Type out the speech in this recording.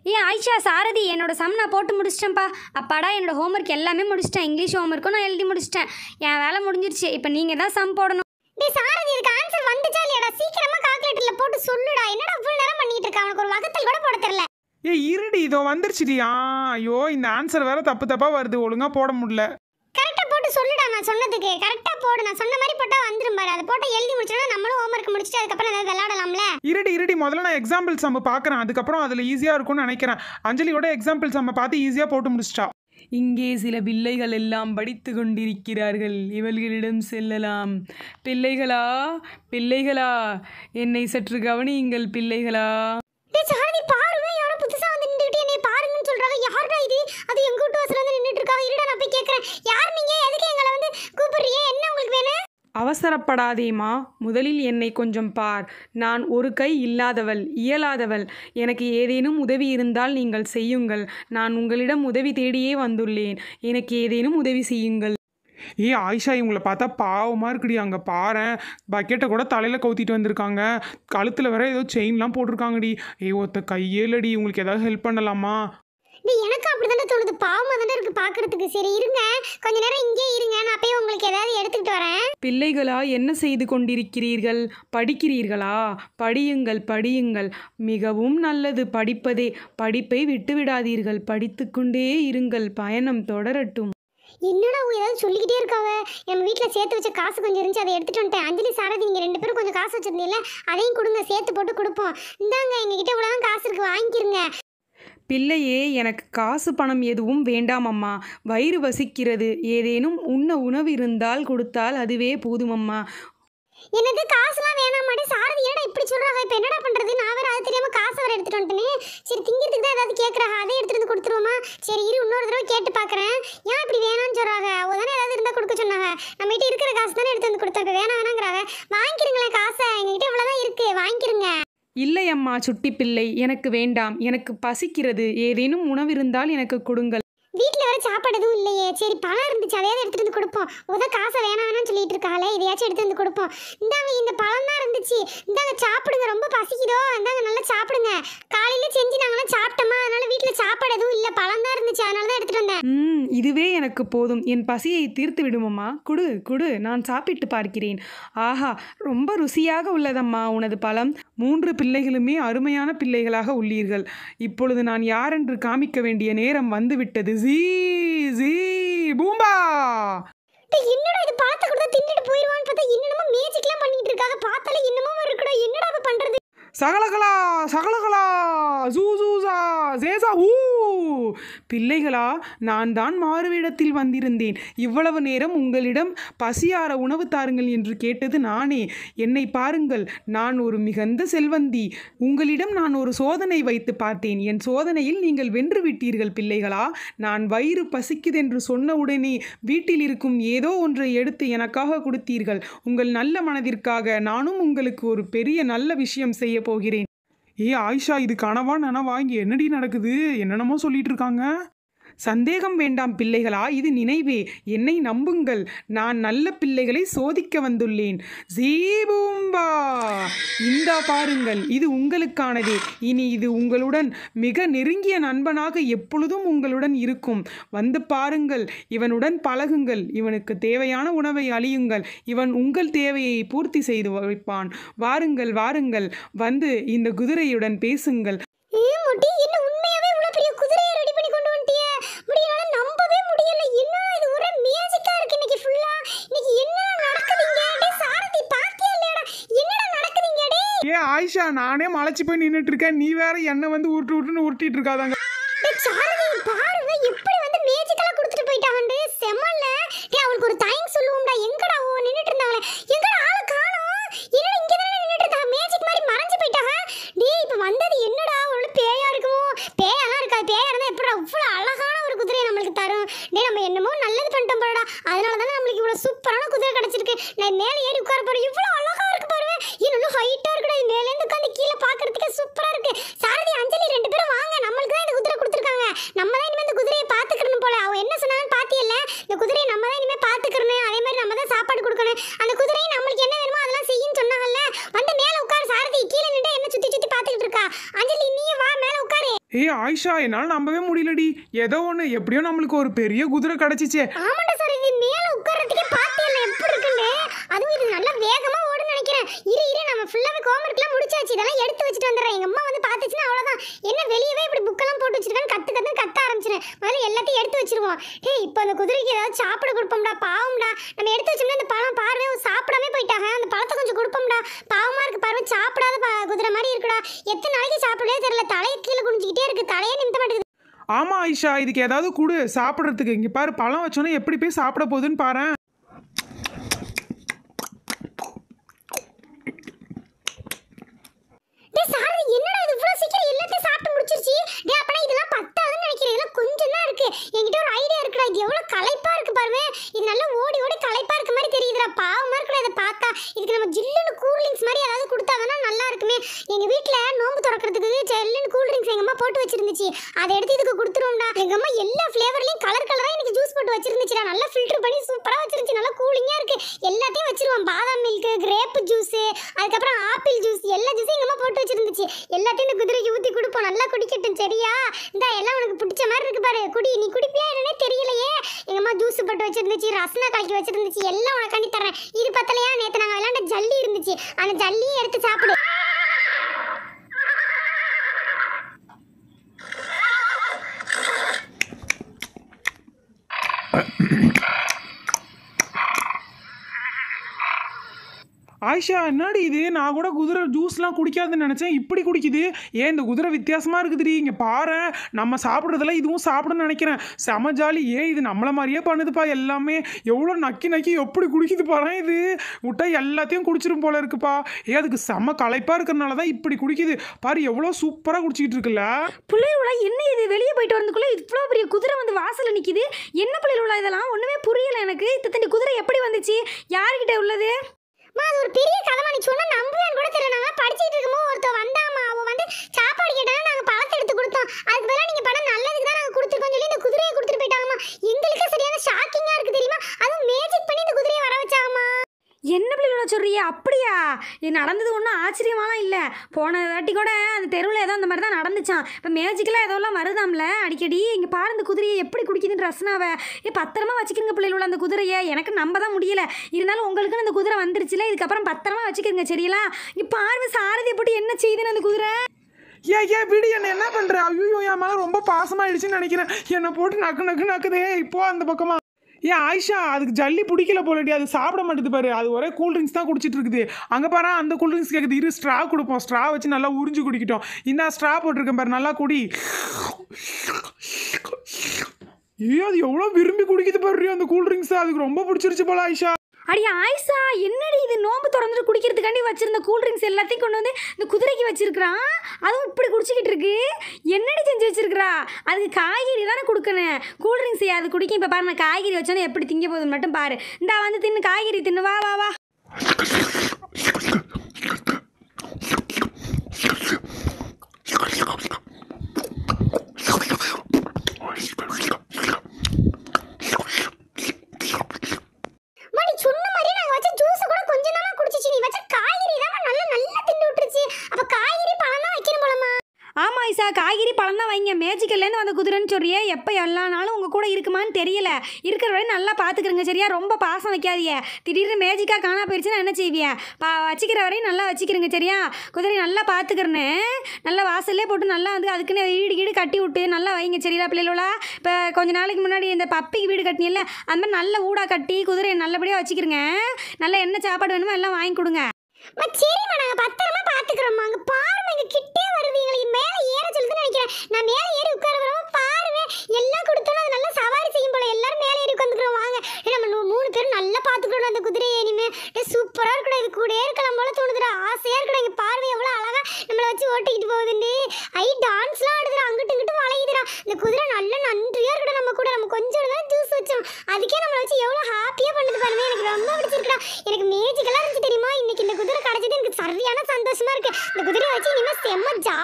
ஏ ஆயிஷா சாரதி என்னோட சம் நான் போட்டு முடிச்சிட்டேன்ப்பா அப்பாடா என்னோட ஹோம்ஒர்க் எல்லாமே முடிச்சிட்டேன் இங்கிலீஷ் ஹோம்ஒர்க்கும் நான் எழுதி முடிச்சிட்டேன் என் வேலை முடிஞ்சிருச்சு இப்போ நீங்கள் தான் சம் போடணும் டேய் சாரதி இதுக்கு ஆன்சர் வந்துச்சா இல்லையாடா சீக்கிரமா கால்குலேட்டர்ல போட்டு சொல்லுடா என்னடா இவ்வளவு நேரம் பண்ணிட்டு இருக்க அவனுக்கு ஒரு வகத்தல் கூட போட தெரியல ஏ இருடி இதோ வந்துருச்சுடி ஆ ஐயோ இந்த ஆன்சர் வேற தப்பு தப்பா வருது ஒழுங்கா போட முடியல கரெக்டா போட்டு சொல்லுடா நான் சொன்னதுக்கு கரெக்டா போடு நான் சொன்ன மாதிரி போட்டா வந்துரும் பாரு அதை போட்டு எழுதி முடிச்சோம்னா நம்மளும் ஹோம்ஒர்க் முடிச்சுட்டு அதுக்கப்புறம் ஏதாவது விளையாடலாம்ல இருடி இருடி முதல்ல நான் எக்ஸாம்பிள் சம்ம பார்க்குறேன் அதுக்கப்புறம் அதில் ஈஸியாக இருக்கும்னு நினைக்கிறேன் அஞ்சலியோட எக்ஸாம்பிள் சம்ம பார்த்து ஈஸியாக போட்டு முடிச்சிட்டா இங்கே சில பிள்ளைகள் எல்லாம் படித்து கொண்டிருக்கிறார்கள் இவர்களிடம் செல்லலாம் பிள்ளைகளா பிள்ளைகளா என்னை சற்று கவனியுங்கள் பிள்ளைகளா டேய் சாரதி பாருங்க யாரோ புதுசா வந்து நின்னுட்டு என்னை பாருங்கன்னு சொல்றாங்க யாருடா இது அது எங்க வீட்டு வாசல்ல வந்து நின்னுட்டு இருக்காங்க இருடா நான் போய் கேக்குறேன் யார் நீங்க எதுக்கு எங்களை வந்து கூப்பிடுறீங்க என்ன உங்களுக்கு வேணும் அவசரப்படாதேம்மா முதலில் என்னை கொஞ்சம் பார் நான் ஒரு கை இல்லாதவள் இயலாதவள் எனக்கு ஏதேனும் உதவி இருந்தால் நீங்கள் செய்யுங்கள் நான் உங்களிடம் உதவி தேடியே வந்துள்ளேன் எனக்கு ஏதேனும் உதவி செய்யுங்கள் ஏ ஆயிஷா இவங்களை பார்த்தா பாவமாக இருக்குடி அங்கே பாரேன் பக்கெட்டை கூட தலையில் கவுத்திட்டு வந்திருக்காங்க கழுத்தில் வேற ஏதோ செயின்லாம் போட்டிருக்காங்கடி ஏ ஒருத்த கையே இல்லடி உங்களுக்கு ஏதாவது ஹெல்ப் பண்ணலாமா டேய் எனக்கு அப்படிதானே தோணுது பாவமா தானே இருக்கு பாக்குறதுக்கு சரி இருங்க கொஞ்ச நேரம் இங்கே இருங்க நான் போய் உங்களுக்கு ஏதாவது எடுத்துக்கிட்டு வரேன் பிள்ளைகளா என்ன செய்து கொண்டிருக்கிறீர்கள் படிக்கிறீர்களா படியுங்கள் படியுங்கள் மிகவும் நல்லது படிப்பதே படிப்பை விட்டுவிடாதீர்கள் படித்துக்கொண்டே இருங்கள் பயணம் தொடரட்டும் என்னடா அவங்க ஏதாவது சொல்லிக்கிட்டே இருக்காவ நம்ம வீட்டில் சேர்த்து வச்ச காசு கொஞ்சம் இருந்துச்சு அதை எடுத்துட்டு வந்துட்டேன் அஞ்சலி சாரதி நீங்கள் ரெண்டு பேரும் கொஞ்சம் காசு வச்சிருந்தீங்கல்ல அதையும் கொடுங்க சேர்த்து போட்டு கொடுப்போம் இந்தாங்க எங்ககிட்ட இவ்வளோதான் காசு இருக்கு வாங்கிக்கிறங்க பிள்ளையே எனக்கு காசு பணம் எதுவும் வேண்டாம் அம்மா வயிறு வசிக்கிறது ஏதேனும் உண்ண உணவு இருந்தால் கொடுத்தால் அதுவே போதும் அம்மா என்னது காசுலாம் வேணாம் மாட்டே சாரதி என்னடா இப்படி சொல்றாங்க இப்போ என்னடா பண்றது நான் வேற அது தெரியாம காசு வேற எடுத்துட்டு வந்துட்டேனே சரி திங்கிறதுக்கு தான் ஏதாவது கேட்குறாங்க அதை எடுத்துட்டு வந்து கொடுத்துருவோமா சரி இரு இன்னொரு தடவை கேட்டு பார்க்குறேன் ஏன் இப்படி வேணாம்னு சொல்றாங்க அவங்க தானே ஏதாவது இருந்தால் கொடுக்க சொன்னாங்க நம்ம கிட்ட இருக்கிற காசு தானே எடுத்து வந்து கொடுத்தா இப்போ வேணாம் வேணாங்கிறாங்க வாங்கிக்கிறீங்களேன் காசை எங்ககிட்ட இவ்வளோதான் இருக்கு வாங்கிக்கிறங்க இல்லை அம்மா சுட்டி பிள்ளை எனக்கு வேண்டாம் எனக்கு பசிக்கிறது ஏதேனும் உணவு இருந்தால் எனக்கு கொடுங்கள் வீட்டில் வேற சாப்பாடு எதுவும் இல்லையே சரி பழம் இருந்துச்சு அதையாவது எடுத்துட்டு வந்து கொடுப்போம் உத காசை வேணாம் வேணாம்னு சொல்லிட்டு இருக்காளே இதையாச்சும் எடுத்து வந்து கொடுப்போம் இந்தாங்க இந்த பழம் தான் இருந்துச்சு இந்தாங்க சாப்பிடுங்க ரொம்ப பசிக்குதோ இந்தாங்க நல்லா சாப்பிடுங்க காலையில செஞ்சு நாங்களாம் சாப்பிட்டோமா அதனால வீட்டில் சாப்பாடு எதுவும் இல்லை பழம் தான் இருந்துச்சு அதனால தான் எடுத்துட்டு வந்தேன் ம் இதுவே எனக்கு போதும் என் பசியை தீர்த்து விடுமம்மா குடு குடு நான் சாப்பிட்டு பார்க்கிறேன் ஆஹா ரொம்ப ருசியாக உள்ளதம்மா உனது பழம் மூன்று பிள்ளைகளுமே அருமையான பிள்ளைகளாக உள்ளீர்கள் இப்பொழுது நான் யாரென்று காமிக்க வேண்டிய நேரம் வந்துவிட்டது ஜீ ஜீ பூம்பா டேய், என்னடா இது பழத்தை கொடுத்தா தின்னுட்டு போயிடுவான்னு பார்த்தா என்னென்னமோ மேஜிக்லாம் பண்ணிட்டு இருக்காங்க பார்த்தாலே என்னமோ இருக்குடா என்னடா இப்ப பண்றது சகலகலா சகலகலா ஜூ ஜூசா ஜேசா ஊ பிள்ளைகளா நான் தான் மாறுவேடத்தில் வந்திருந்தேன் இவ்வளவு நேரம் உங்களிடம் பசியார உணவு தாருங்கள் என்று கேட்டது நானே என்னை பாருங்கள் நான் ஒரு மிகுந்த செல்வந்தி உங்களிடம் நான் ஒரு சோதனை வைத்து பார்த்தேன் என் சோதனையில் நீங்கள் வென்று விட்டீர்கள் பிள்ளைகளா நான் வயிறு பசிக்குதென்று சொன்ன உடனே வீட்டில் இருக்கும் ஏதோ ஒன்றை எடுத்து எனக்காக கொடுத்தீர்கள் உங்கள் நல்ல மனதிற்காக நானும் உங்களுக்கு ஒரு பெரிய நல்ல விஷயம் செய்ய போகிறேன் ஏ ஆயிஷா இது கனவா நனவா இங்கே என்னடி நடக்குது என்னென்னமோ சொல்லிட்டு இருக்காங்க சந்தேகம் வேண்டாம் பிள்ளைகளா இது நினைவே என்னை நம்புங்கள் நான் நல்ல பிள்ளைகளை சோதிக்க வந்துள்ளேன் ஜீபூம்பா இந்தா பாருங்கள் இது உங்களுக்கானதே இனி இது உங்களுடன் மிக நெருங்கிய நண்பனாக எப்பொழுதும் உங்களுடன் இருக்கும் வந்து பாருங்கள் இவனுடன் பழகுங்கள் இவனுக்கு தேவையான உணவை அழியுங்கள் இவன் உங்கள் தேவையை பூர்த்தி செய்து வைப்பான் வாருங்கள் வாருங்கள் வந்து இந்த குதிரையுடன் பேசுங்கள் ஏ முட்டி என்ன உண்மையாவே இவ்வளவு பெரிய குதிரையை ரெடி பண்ணி கொண்டு வந்துட்டியே முடியனால நம்பவே முடியல என்ன இது ஒரே மேஜிக்கா இருக்கு இன்னைக்கு ஃபுல்லா இன்னைக்கு என்ன நடக்குதுங்க டேய் சாரதி பாத்தியா இல்லையாடா என்னடா நடக்குதுங்க டேய் ஏ ஆயிஷா நானே மலைச்சு போய் நின்றுட்டு இருக்கேன் நீ வேற என்ன வந்து உருட்டு உருட்டுன்னு உருட்டிட்டு இருக்காதாங்க டேய் சாரதி பாருங்க எப்படி வந்து மேஜிக்கலா கொடுத்துட்டு போயிட்டாங்கன்னு செம்மல்ல டேய் அவளுக்கு ஒரு தேங்க்ஸ் சொல்லுவோம்டா எங்கடா ஓ நின்னுட்டு இருந்தாங்களே எங்கடா ஆளை காணோம் என்னடா இங்க தானே நின்னுட்டு இருந்தாங்க மேஜிக் மாதிரி மறைஞ்சு போயிட்டாங்க டேய் இப்போ வந்தது என்னடா ஒரு பேயா இருக்குமோ பேயெல்லாம் இருக்காது பேயா இருந்தா எப்படா இவ்வளவு அழகான ஒரு குதிரையை நம்மளுக்கு தரும் டேய் நம்ம என்னமோ நல்லது பண்ணிட்டோம் போலடா அதனால தானே நம்மளுக்கு இவ்வளவு சூப்பரான குதிரை கிடைச்சிருக்கு நான் மேலே ஏறி உட்கார போறேன் இவ்வளவு அழகா இருக்கு பாருங்க இது நல்லா ஹைட்டா இருக்குடா இது மேல இருந்து உட்காந்து கீழே பாக்குறதுக்கே சூப்பரா இருக்கு சாரதி அஞ்சலி ரெண்டு பேரும் வாங்க நம்மளுக்கு தான் இந்த குதிரை கொடுத்துருக்காங்க நம்ம தான் இனிமே இந்த குதிரையை பாத்துக்கணும் போல அவ என்ன சொன்னாலும் பாத்தியல்ல இந்த குதிரையை நம்ம தான் இனிமே பாத்துக்கணும் அதே மாதிரி நம்ம தான் சாப்பாடு கொடுக்கணும் அந்த குதிரையை நம்மளுக்கு என்ன வேணுமோ அதெல்லாம் செய்யும் சொன்னாங்கல்ல வந்து மேல உட்காரு சாரதி கீழே நின்று என்ன சுத்தி சுத்தி பாத்துக்கிட்டு இருக்கா அஞ்சலி நீயும் வா மேல உட்காரு ஏய் ஆயிஷா என்னால் நம்பவே முடியலடி ஏதோ ஒன்று எப்படியோ நம்மளுக்கு ஒரு பெரிய குதிரை கிடச்சிச்சே ஆமாண்டா சார் இது மேல உட்கார்றதுக்கே பாத்தியல்ல எப்படி இருக்குன்னு அதுவும் இது நல்லா வேகமா ஓடுன்னு நினைக்கிறேன் இரு இரு நம்ம ஃபுல்லாவே ஹோம்ஒர்க்லாம் முடிச்சாச்சு இதெல்லாம் எடுத்து வச்சுட்டு வந்துடுறேன் எங்க அம்மா வந்து பார்த்துச்சுன்னா அவ்வளவுதான் என்ன வெளியவே இப்படி புக்கெல்லாம் போட்டு வச்சிருக்கான்னு கத்து கத்து கத்த ஆரம்பிச்சிடும் முதல்ல எல்லாத்தையும் எடுத்து வச்சிருவோம் ஏய் இப்போ அந்த குதிரைக்கு ஏதாவது சாப்பிட கொடுப்போம்டா பாவம்டா நம்ம எடுத்து வச்சோம்னா இந்த பழம் பார்வை சாப்பிடாம போயிட்டாங்க அந்த பழத்தை கொஞ்சம் கொடுப்போம்டா பாவமா இருக்கு பாருங்க சாப்பிடாத ப- குதிரை மாதிரி இருக்குடா எத்தனை நாளைக்கு சாப்பிடவே தெரியல தலையை கீழே குனிஞ்சுக்கிட்டே இருக்கு தலையே நிமித்த மாட்டேங்குது ஆமாம் ஆயிஷா இதுக்கு ஏதாவது கொடு சாப்பிட்றதுக்கு இங்கே பாரு பழம் வச்சோன்னே எப்படி போய் சாப்பிட போகுதுன்னு பாரு டேய் சாரதி என்னடா இது இவ்வளவு சீக்கிரம் எல்லாத்தையும் சாப்பிட்டு முடிச்சிருச்சு டேய் அப்பனா இதெல்லாம் பத்தாதுன்னு நினைக்கிறேன் இதெல்லாம் கொஞ்சம் தான் இருக்கு என்கிட்ட ஒரு ஐடியா இருக்குடா இது எவ்வளவு களைப்பா இருக்கு பாருங்க இது நல்லா ஓடி ஓடி களைப்பா இருக்க மாதிரி தெரியுதுடா பாவமா இருக்குடா இதை பார்த்தா இதுக்கு நம்ம ஜில்லுன்னு கூல் ட்ரிங்க்ஸ் மாதிரி ஏதாவது கொடுத்தாங்கன்னா நல்லா இருக்குமே எங்க வீட்ல நோம்பு திறக்கிறதுக்கு ஜில்லுன்னு கூல் ட்ரிங்க்ஸ் எங்க அம்மா போட்டு வச்சிருந்துச்சு அதை எடுத்து இதுக்கு கொடுத்துருவோம்டா எங்க அம்மா எல்லா ஃபிளேவர்லயும் கலர் கலரா எனக்கு ஜூஸ் போட்டு வச்சிருந்துச்சுடா நல்லா ஃபில்டர் பண்ணி சூப்பரா வச்சிருந்துச்சு நல்லா கூலிங்கா இருக்கு எல்லாத்தையும் வச்சிருவோம் பாதாம் மில்க் கிரேப் ஜூஸ் அதுக்கப்புறம் ஆப்பிள் ஜூஸ் எல்லா ஜூஸும் எங்க அம்மா போட்டு வச்சிருந்துச்சு எல்லாத்தையும் இந்த குதிரைக்கு ஊத்தி கொடுப்போம் நல்லா குடிக்கட்டும் சரியா இந்த எல்லாம் உனக்கு பிடிச்ச மாதிரி இருக்கு பாரு குடி நீ குடிப்பியா என்னன்னே தெரியலையே எங்க அம்மா ஜூஸ் போட்டு வச்சிருந்துச்சு ரசனா கலக்கி வச்சிருந்துச்சு எல்லாம் உனக்கு பண்ணி தரேன் இது பத்தலையா நேத்து நாங்க விளையாண்ட ஜல்லி இருந்துச்சு அந்த ஜல்லியை எடுத்து சாப்பிடு ஆயிஷா என்னடி இது நான் கூட குதிரை ஜூஸ்லாம் குடிக்காதுன்னு நினச்சேன் இப்படி குடிக்குது ஏன் இந்த குதிரை வித்தியாசமாக இருக்குதுடி இங்கே பாரு நம்ம சாப்பிட்றதெல்லாம் இதுவும் சாப்பிடுன்னு நினைக்கிறேன் செம ஜாலி ஏன் இது நம்மளை மாதிரியே பண்ணுதுப்பா எல்லாமே எவ்வளோ நக்கி நக்கி எப்படி குடிக்குது பாரு இது விட்டா எல்லாத்தையும் குடிச்சிரும் போல இருக்குப்பா ஏ அதுக்கு செம களைப்பாக இருக்கிறனால தான் இப்படி குடிக்குது பாரு எவ்வளோ சூப்பராக குடிச்சிக்கிட்டு இருக்குல்ல பிள்ளைகளா என்ன இது வெளியே போயிட்டு வரதுக்குள்ளே இவ்வளோ பெரிய குதிரை வந்து வாசலில் நிற்கிது என்ன பிள்ளைகளா இதெல்லாம் ஒன்றுமே புரியல எனக்கு இத்தனை குதிரை எப்படி வந்துச்சு யார்கிட்ட உள்ளது அம்மா அது ஒரு பெரிய கதமா நீ சொன்னா நம்புவேன்னு கூட தெரியல நாங்க படிச்சிட்டு இருக்கும்போது ஒருத்தர் வந்தாமா அவ வந்து சாப்பாடு கேட்டாங்க நாங்க பழத்தை எடுத்து கொடுத்தோம் அதுக்கு பதிலா நீங்க பணம் நல்லதுக்கு தான் நாங்க கொடுத்துருக்கோம் சொல்லி இந்த குதிரையை கொடுத்துட்டு போயிட்டாங்கம்மா எங்களுக்கே சரியான ஷாக்கிங்கா இருக்கு தெரியுமா அதுவும் மேஜிக் பண்ணி இந்த குதிரையை வர வச்சாங்கம்மா என்ன பிள்ளைகளா சொல்றிய அப்படியா இது நடந்தது ஒன்றும் ஆச்சரியமாலாம் இல்லை போன வாட்டி கூட அந்த தெருவில் ஏதோ அந்த மாதிரி தான் நடந்துச்சான் இப்போ மேஜிக்கெல்லாம் ஏதோலாம் வருதாம்ல அடிக்கடி இங்கே பாரு இந்த குதிரையை எப்படி குடிக்குதுன்னு ரசனாவை ஏ பத்திரமா வச்சுக்கிறங்க பிள்ளைகளோட அந்த குதிரையை எனக்கு நம்ப தான் முடியல இருந்தாலும் உங்களுக்குன்னு அந்த குதிரை வந்துருச்சுல இதுக்கப்புறம் பத்திரமா வச்சுக்கிறங்க சரிங்களா இங்கே பாருங்க சாரதியை போட்டு என்ன செய்யுதுன்னு அந்த குதிரை ஏன் ஏன் விடு என்ன என்ன பண்ணுற ஐயோ என் மேலே ரொம்ப பாசமாயிடுச்சுன்னு நினைக்கிறேன் என்னை போட்டு நக்கு நக்கு நக்குதே இப்போ அந்த பக்கமா ஏன் ஆயிஷா அதுக்கு ஜல்லி பிடிக்கல போலடி அது சாப்பிட மாட்டேது பாரு அது ஒரே கூல் ட்ரிங்க்ஸ் தான் குடிச்சிட்டு இருக்குது அங்கே பாரு அந்த கூல் ட்ரிங்க்ஸ் கேட்குது இரு ஸ்ட்ரா கொடுப்போம் ஸ்ட்ரா வச்சு நல்லா உறிஞ்சு குடிக்கிட்டோம் இந்த ஸ்ட்ரா போட்டிருக்கேன் பாரு நல்லா குடி ஐயோ அது எவ்வளோ விரும்பி குடிக்குது பாரு அந்த கூல் ட்ரிங்க்ஸ் அதுக்கு ரொம்ப பிடிச்சிருச்சு போல ஆயிஷா அடி ஆயிஷா என்னடி இது நோம்பு திறந்துட்டு குடிக்கிறதுக்காண்டி வச்சிருந்த கூல் ட்ரிங்க்ஸ் எல்லாத்தையும் கொண்டு வந்து இந்த குதிரைக்கு வச்சிருக்கிறான் அதுவும் இப்படி குடிச்சிக்கிட்டு இருக்கு என்னடி செஞ்சு வச்சிருக்கிறா அதுக்கு காய்கறி தானே கொடுக்கணும் கூல் ட்ரிங்க்ஸ் அது குடிக்கும் இப்போ பாரு நான் காய்கறி வச்சோன்னே எப்படி திங்க போகுதுன்னு மட்டும் பாரு இந்தா வந்து தின்னு காய்கறி தின்னு வா வா வா அம்மா நீ சொன்ன மாதிரியே நாங்க வச்ச ஜூஸ் கூட கொஞ்சம் தான் குடிச்சிச்சு நீ வச்ச காய்கறி தான் நல்லா நல்லா தின்னு விட்டுருச்சு அப்ப காய்கறி பழம் தான் வைக்கணும் போலமா ஆமாம் ஐசா காய்கறி பழம் தான் வைங்க மேஜிக்கல்லேருந்து வந்த குதிரைன்னு சொல்றியே எப்போ எல்லா நாளும் உங்கள் கூட இருக்குமான்னு தெரியல இருக்கிற வரையும் நல்லா பார்த்துக்கிறங்க சரியா ரொம்ப பாசம் வைக்காதீங்க திடீர்னு மேஜிக்காக காணா போயிடுச்சுன்னா என்ன செய்விய பா வச்சுக்கிற வரையும் நல்லா வச்சுக்கிறங்க சரியா குதிரை நல்லா பார்த்துக்கிறனே நல்லா வாசல்லே போட்டு நல்லா வந்து அதுக்குன்னு வீடு கீடு கட்டி விட்டு நல்லா வைங்க சரியா பிள்ளைகளா இப்போ கொஞ்ச நாளைக்கு முன்னாடி இந்த பப்பிக்கு வீடு கட்டினில்ல அந்த மாதிரி நல்ல ஊடா கட்டி குதிரையை நல்லபடியாக வச்சுக்கிறங்க நல்லா என்ன சாப்பாடு வேணுமோ எல்லாம் வாங்கி கொடுங்க அம்மா சரிம்மா நாங்க பத்திரமா பாத்துக்கிறோம்மா அங்க பாருங்க இங்க கிட்டே வருது எங்களுக்கு மேல ஏற சொல்லுதுன்னு நினைக்கிறேன் நான் மேல ஏறி உட்கார வரமா பாருங்க எல்லாம் கொடுத்தோம் அது நல்லா சவாரி செய்யும் போல எல்லாரும் மேல ஏறி உட்காந்துக்கிறோம் வாங்க ஏய், நம்ம நூ- மூணு பேரும் நல்லா பாத்துக்கிறோம் அந்த குதிரையை இனிமே டேய், சூப்பரா இருக்குடா இது கூட இருக்கலாம் போல தோணுதுடா ஆசையா இருக்குடா இங்க பாருங்க எவ்வளவு அழகா நம்மள வச்சு ஓட்டிக்கிட்டு போகுதுண்டு ஐ டான்ஸ்லாம் ஆடுதுடா அங்கிட்டும் இங்கிட்டும் வளையுதுடா இந்த குதிரை நல்ல நன்றியா இருக்குடா நம்ம கூட நம்ம கொஞ்சம் தான் ஜூஸ் வச்சோம் அதுக்கே நம்மள வச்சு எவ்வளவு ஹாப்பியா பண்ணுது பாருங்க எனக்கு ரொம்ப பிடிச்சிருக்குடா எனக்கு மேஜிக்கெல்லாம் இருந்துச்சு தெரியுமா இன்னைக்கு இந்த குதிரை கிடைச்சது எனக்கு சரியான சந்தோஷமா இருக்கு இந்த குதிரையை வச்சு இனிமே செம்ம ஜா